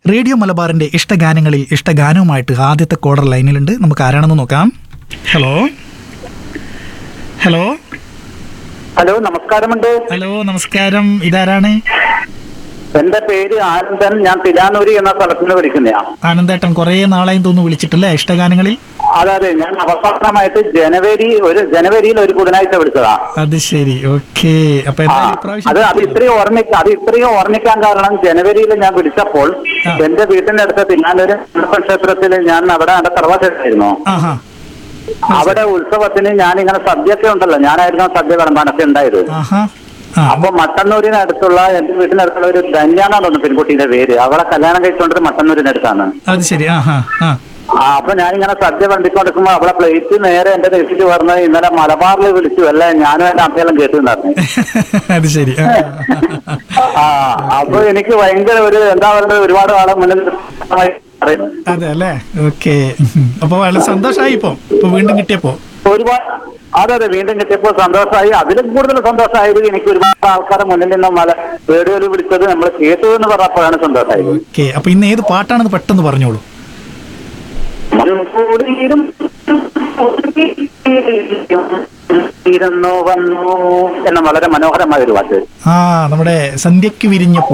Radio മലബാറിന്റെ ഇഷ്ടഗാനങ്ങളിൽ ഇഷ്ടഗാനവുമായിട്ട് ആദ്യത്തെ കോഡർ ലൈനിലുണ്ട് നമുക്ക് ആരാണെന്ന് നോക്കാം ഹലോ ഹലോ ഹലോ നമസ്കാരമുണ്ട് ഹലോ നമസ്കാരം ഇതാരാണ് എന്റെ പേര് ആനന്ദൻ ഞാൻ തിലാനൂരി എന്ന സ്ഥലത്ത് നിന്ന് വിളിക്കുന്നയാ ആനന്ദേട്ടൻ കുറേ നാളായി തോന്നുന്നു വിളിച്ചിട്ടില്ലേ ഇഷ്ടഗാനങ്ങളിൽ അതെ ഞാൻ അവസാനമായിട്ട് ജനുവരി ഒരു ജനുവരിയിൽ ഒരു ബുധനാഴ്ച വിളിച്ചതാ അത് ശരി ഓക്കെ അപ്പൊ ആ, എന്തായാലും ഇപ്രാവശ്യം അത് അത് ഇത്രയും ഓർമ്മിക്ക അത് ഇത്രയും ഓർമ്മിക്കാൻ കാരണം ജനുവരിയിൽ ഞാൻ വിളിച്ചപ്പോൾ ആ. എന്റെ വീട്ടിന്റെ അടുത്ത് തിന്നാനൂര് അയ്യപ്പൻ ക്ഷേത്രത്തിൽ ഞാൻ അവിടെ എന്റെ തറവാട്ടായിരുന്നു ആഹാ അവിടെ ഉത്സവത്തിന് ഞാൻ ഇങ്ങനെ സദ്യയൊക്കെ ഉണ്ടല്ലോ ഞാനായിരുന്നു സദ്യ വിളമ്പാനൊക്കെ ഉണ്ടായത് ആഹാ ആ അപ്പൊ മട്ടന്നൂരിനടുത്തുള്ള എന്റെ വീട്ടിനടുത്തുള്ള ഒരു ധന്യാന്നാണ് തോന്നുന്നു പെൺകുട്ടിയുടെ പേര് അവളെ കല്യാണം കഴിച്ചുകൊണ്ടത് മട്ടന്നൂരിനടുത്താണ് അത് ശരി ആഹാ ആ ആ അപ്പൊ ഞാനിങ്ങനെ സദ്യ വണ്ടിക്കൊണ്ടിരിക്കുമ്പോ അവളെ പ്ലേറ്റ് നേരെ എന്റെ നെറ്റിട്ട് പറഞ്ഞ് ഇന്നലെ മലബാറിൽ വിളിച്ചു അല്ലേ ഞാനും എന്റെ അമ്മയെല്ലാം കേട്ടുണ്ടായിരുന്നു അത് ശരി ആ, ആ അപ്പൊ എനിക്ക് ഭയങ്കര ഒരു എന്താ പറയുക ഒരുപാട് ആളെ മുന്നിൽ അറിയാം. അതെ അല്ലേ ഓക്കെ അപ്പൊ വളരെ സന്തോഷമായി ഇപ്പൊ ഇപ്പൊ വീണ്ടും കിട്ടിയപ്പോ ഒരുപാട് അതെ അതെ വീണ്ടും കിട്ടിയപ്പോൾ സന്തോഷമായി അതിലും കൂടുതൽ സന്തോഷമായത് എനിക്ക് ഒരുപാട് ആൾക്കാരെ മുന്നിൽ നിന്ന് മല റേഡിയോയിൽ വിളിച്ചത് നമ്മൾ കേട്ടു എന്ന് പറഞ്ഞപ്പോഴാണ് സന്തോഷമായത് ഓക്കെ അപ്പൊ ഇന്ന് ഏത് പാട്ടാണെന്ന് പെട്ടെന്ന് പറഞ്ഞോളൂ മൺകൂടിയിലും ഇരുന്നു വന്നു എന്ന വളരെ മനോഹരമായ ഒരു പാട്ട് ആ നമ്മുടെ സന്ധ്യക്ക് വിരിഞ്ഞ പൂ